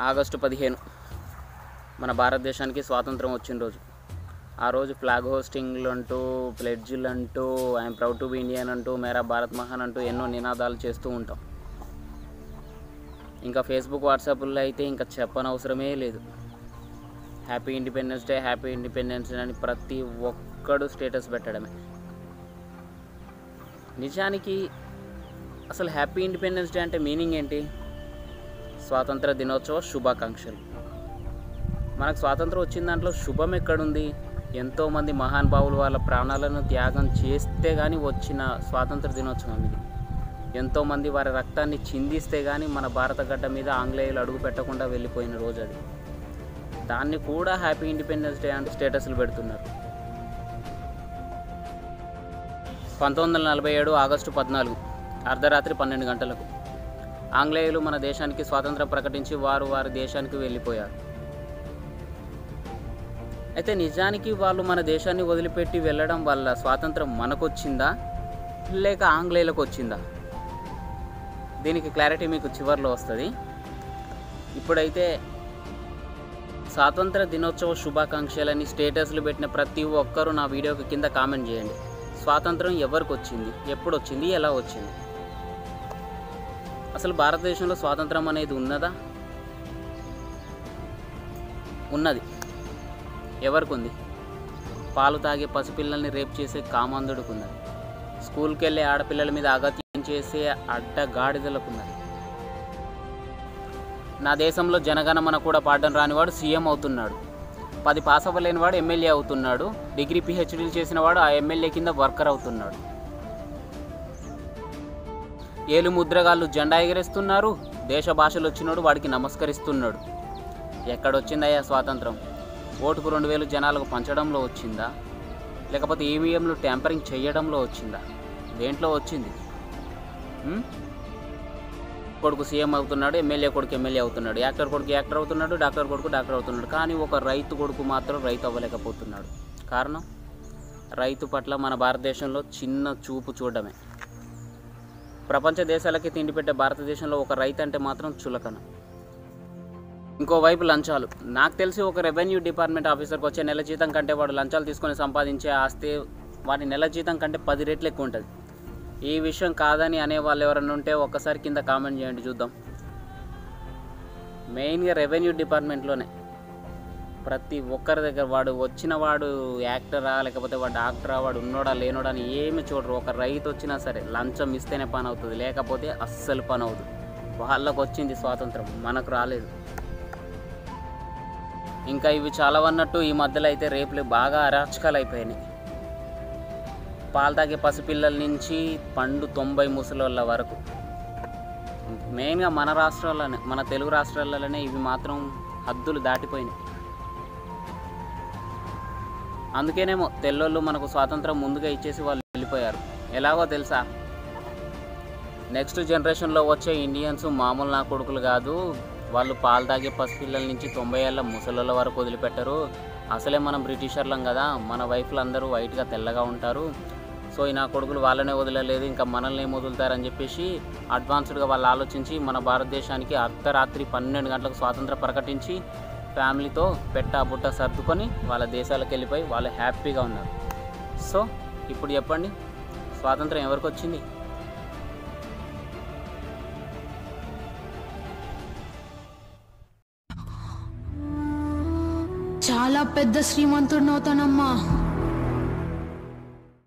August పదిహేను మన భారతదేశానికి స్వాతంత్రం వచ్చిన రోజు ఆ రోజు ఫ్లాగ్ హోస్టింగ్లు అంటూ ప్లెడ్జ్లు అంటూ I'm proud to be Indian అంటూ మేరా భారత్ మహాన్ అంటూ ఎన్నో నినాదాలు చేస్తూ ఉంటాం ఇంకా ఫేస్బుక్ వాట్సాప్లో అయితే ఇంకా చెప్పనవసరమే లేదు happy independence day happy independence day అని ప్రతి ఒక్కడు స్టేటస్ పెట్టడమే నిజానికి అసలు హ్యాపీ ఇండిపెండెన్స్ డే అంటే మీనింగ్ ఏంటి స్వాతంత్ర దినోత్సవ శుభాకాంక్షలు మనకు స్వాతంత్రం వచ్చిన దాంట్లో శుభం ఎక్కడుంది ఎంతోమంది మహానుభావులు వాళ్ళ ప్రాణాలను త్యాగం చేస్తే కానీ వచ్చిన స్వాతంత్ర దినోత్సవం ఇది ఎంతోమంది వారి రక్తాన్ని చిందిస్తే కానీ మన భారత గడ్డ మీద ఆంగ్లేయులు అడుగు పెట్టకుండా వెళ్ళిపోయిన రోజు అది దాన్ని కూడా హ్యాపీ ఇండిపెండెన్స్ డే అంటే స్టేటస్లు పెడుతున్నారు పంతొమ్మిది వందల నలభై ఏడు ఆగస్టు పద్నాలుగు అర్ధరాత్రి పన్నెండు గంటలకు ఆంగ్లేయులు మన దేశానికి స్వాతంత్రం ప్రకటించి వారు వారి దేశానికి వెళ్ళిపోయారు అయితే నిజానికి వాళ్ళు మన దేశాన్ని వదిలిపెట్టి వెళ్ళడం వల్ల స్వాతంత్రం మనకొచ్చిందా లేక ఆంగ్లేయులకు వచ్చిందా దీనికి క్లారిటీ మీకు చివరిలో వస్తుంది ఇప్పుడైతే స్వాతంత్ర దినోత్సవ శుభాకాంక్షలని స్టేటస్లు పెట్టిన ప్రతి ఒక్కరూ నా వీడియోకి కింద కామెంట్ చేయండి స్వాతంత్రం ఎవరికి వచ్చింది ఎప్పుడు వచ్చింది ఎలా వచ్చింది అసలు భారతదేశంలో స్వాతంత్రం అనేది ఉన్నదా ఉన్నది ఎవరికి ఉంది పాలు తాగే పసిపిల్లల్ని రేప్ చేసే కామాంధుడికి ఉన్నది స్కూల్కి వెళ్ళే ఆడపిల్లల మీద అగత్యం చేసే అడ్డగాడిదలకు ఉన్నది నా దేశంలో జనగణమన కూడా పాడడం రానివాడు సీఎం అవుతున్నాడు పది పాస్ అవ్వలేనివాడు ఎమ్మెల్యే అవుతున్నాడు డిగ్రీ పిహెచ్డీలు చేసినవాడు ఆ ఎమ్మెల్యే కింద వర్కర్ అవుతున్నాడు ఏలు ముద్రగాళ్ళు జెండా ఎగరేస్తున్నారు దేశ భాషలు వచ్చినాడు వాడికి నమస్కరిస్తున్నాడు ఎక్కడొచ్చిందయ్యా స్వాతంత్రం ఓటుకు రెండు వేలు జనాలకు పంచడంలో వచ్చిందా లేకపోతే ఈవీఎంలు ట్యాంపరింగ్ చేయడంలో వచ్చిందా దేంట్లో వచ్చింది ఉం? కొడుకు సీఎం అవుతున్నాడు ఎమ్మెల్యే కొడుకు ఎమ్మెల్యే అవుతున్నాడు యాక్టర్ కొడుకు యాక్టర్ అవుతున్నాడు డాక్టర్ కొడుకు డాక్టర్ అవుతున్నాడు కానీ ఒక రైతు కొడుకు మాత్రం రైతు అవ్వలేకపోతున్నాడు కారణం రైతు పట్ల మన భారతదేశంలో చిన్న చూపు చూడడమే ప్రపంచ దేశాలకి తిండి పెట్టే భారతదేశంలో ఒక రైతు అంటే మాత్రం చులకన ఇంకోవైపు లంచాలు నాకు తెలిసి ఒక రెవెన్యూ డిపార్ట్మెంట్ ఆఫీసర్కి వచ్చే నెల జీతం కంటే వాడు లంచాలు తీసుకొని సంపాదించే ఆస్తి వాడి నెల జీతం కంటే పది రెట్లు ఎక్కువ ఉంటుంది ఈ విషయం కాదని అనే వాళ్ళు ఎవరైనా ఉంటే ఒక్కసారి కింద కామెంట్ చేయండి చూద్దాం మెయిన్గా రెవెన్యూ డిపార్ట్మెంట్లోనే ప్రతి ఒక్కరి దగ్గర వాడు వచ్చిన వాడు యాక్టరా లేకపోతే వాడు డాక్టరా వాడు ఉన్నోడా లేనోడా అని ఏమి చూడరు ఒక రైతు వచ్చినా సరే లంచం ఇస్తేనే పని అవుతుంది లేకపోతే అస్సలు పని అవుతుంది వాళ్ళకు వచ్చింది స్వాతంత్రం మనకు రాలేదు ఇంకా ఇవి చాలా అన్నట్టు ఈ మధ్యలో అయితే రేపులు బాగా అరాచకాలు అయిపోయినాయి పాలు తాగే పసిపిల్లల నుంచి పండు తొంభై ముసలోళ్ళ వరకు మెయిన్గా మన రాష్ట్రాల్లోనే మన తెలుగు రాష్ట్రాలలోనే ఇవి మాత్రం హద్దులు దాటిపోయినాయి అందుకేనేమో తెల్లోళ్ళు మనకు స్వాతంత్రం ముందుగా ఇచ్చేసి వాళ్ళు వెళ్ళిపోయారు ఎలాగో తెలుసా నెక్స్ట్ జనరేషన్లో వచ్చే ఇండియన్స్ మామూలు నా కొడుకులు కాదు వాళ్ళు పాలు తాగే పసిపిల్లల నుంచి తొంభై ఏళ్ళ ముసలోళ్ళ వరకు వదిలిపెట్టరు అసలే మనం బ్రిటిషర్లం కదా మన వైఫ్లు అందరూ వైట్గా తెల్లగా ఉంటారు సో ఈ నా కొడుకులు వాళ్ళనే వదలలేదు ఇంకా మనల్ని ఏం వదులుతారని చెప్పేసి అడ్వాన్స్డ్గా వాళ్ళు ఆలోచించి మన భారతదేశానికి అర్ధరాత్రి పన్నెండు గంటలకు స్వాతంత్రం ప్రకటించి ఫ్యామిలీతో పెట్ట బుట్ట సర్దుకొని వాళ్ళ దేశాలకు వెళ్ళిపోయి వాళ్ళు హ్యాపీగా ఉన్నారు సో ఇప్పుడు చెప్పండి స్వాతంత్రం ఎవరికి వచ్చింది చాలా పెద్ద శ్రీమంతుడినవుతానమ్మా